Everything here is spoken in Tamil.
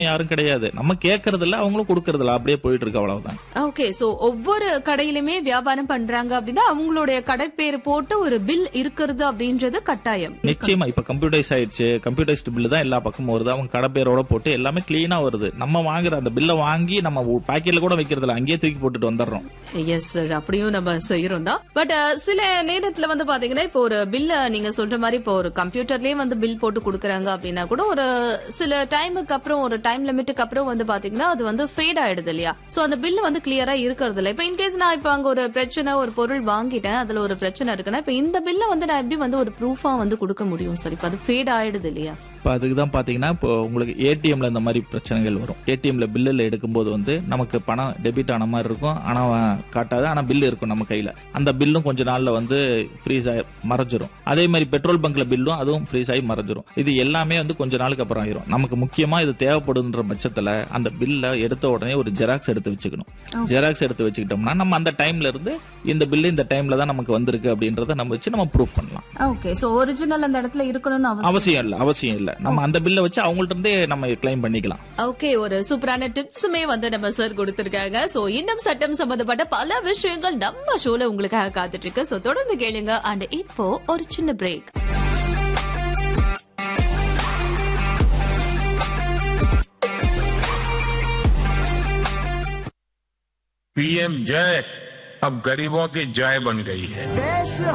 யாரும் கிடையாது நம்ம கேட்கறது இல்ல அவங்களும் கொடுக்கறது இல்ல அப்படியே போயிட்டு இருக்கு அவ்வளவுதான் ஓகே சோ ஒவ்வொரு கடையிலுமே வியாபாரம் பண்றாங்க அப்படின்னா அவங்களுடைய கடை பேர் போட்டு ஒரு பில் இருக்கிறது அப்படின்றது கட்டாயம் நிச்சயமா இப்ப கம்ப்யூட்டரைஸ் ஆயிடுச்சு கம்ப்யூட்டரைஸ்டு பில்லு தான் எல்லா பக்கமும் வருது அவங்க கடை பேரோட போட்டு எல்லாமே கிளீனா வருது நம்ம வாங்குற அந்த பில்லை வாங்கி நம்ம பாக்கெட்ல கூட வைக்கிறது இல்ல அங்கேயே தூக்கி போட்டுட்டு வந்துடுறோம் எஸ் சார் அப்படியும் நம்ம செய்யறோம் தான் பட் சில நேரத்துல வந்து பாத்தீங்கன்னா இப்போ ஒரு பில்ல நீங்க சொல்ற மாதிரி இப்போ ஒரு கம்ப்யூட்டர்லயே வந்து பில் போட்டு கொடுக்குறாங்க அப்படின்னா கூட ஒரு சில டைமுக்கு அப்புறம் ஒரு டைம் லிமிட்டுக்கு அப்புறம் வந்து பாத்தீங்கன்னா அது வந்து ஃபேட் ஆயிடுது இல்லையா சோ அந்த பில் வந்து கிளியரா இருக்கிறது இல்ல இப்போ இன்கேஸ் நான் இப்போ அங்க ஒரு பிரச்சனை ஒரு பொருள் வாங்கிட்டேன் அதுல ஒரு பிரச்சனை இருக்குன்னா இப்போ இந்த பில்ல வந்து நான் எப்படி வந்து ஒரு ப்ரூஃபா வந்து கொடுக்க முடியும் சார் இப்போ அது ஃபேட் ஆயிடுது இல்லையா இப்போ அதுக்கு தான் பார்த்தீங்கன்னா இப்போ உங்களுக்கு ஏடிஎம்ல இந்த மாதிரி பிரச்சனைகள் வரும் ஏடிஎம்ல பில்லில் எடுக்கும்போது வந்து நமக்கு பணம் டெபிட் ஆன மாதிரி இருக்கும் ஆனால் காட்டாது ஆனால் பில் இருக்கும் நம்ம கையில் அந்த பில்லும் கொஞ்ச நாளில் வந்து ஃப்ரீஸ் ஆகி மறைஞ்சிரும் அதே மாதிரி பெட்ரோல் பங்க்ல பில்லும் அதுவும் ஃப்ரீஸ் ஆகி மறைஞ்சிரும் இது எல்லாமே வந்து கொஞ்ச நாளுக்கு அப்புறம் ஆயிரும் நமக்கு முக்கியமாக இது தேவைப்படுன்ற பட்சத்தில் அந்த பில்லை எடுத்த உடனே ஒரு ஜெராக்ஸ் எடுத்து வச்சுக்கணும் ஜெராக்ஸ் எடுத்து வச்சுக்கிட்டோம்னா நம்ம அந்த டைம்ல இருந்து இந்த பில்லு இந்த டைம்ல தான் நமக்கு வந்திருக்கு அப்படின்றத நம்ம வச்சு நம்ம ப்ரூஃப் பண்ணலாம் ஓகே சோ ஒரிஜினல் அந்த இடத்துல இருக்கணும்னு அவசியம் அவசியம் இல்லை அவசியம் இல்லை நம்ம அந்த பில்லை வச்சு அவங்கள்ட்ட இருந்தே நம்ம கிளைம் பண்ணிக்கலாம் ஓகே ஒரு சூப்பரான டிப்ஸுமே வந்து நம்ம சார் கொடுத்திருக்காங்க சோ இன்னும் சட்டம் சம்பந்தப்பட்ட பல விஷயங்கள் நம்ம ஷோல உங்களுக்காக காத்துட்டு இருக்கு சோ தொடர்ந்து கேளுங்க அண்ட் இப்போ ஒரு சின்ன பிரேக் पीएम जय अब गरीबों की जय बन गई है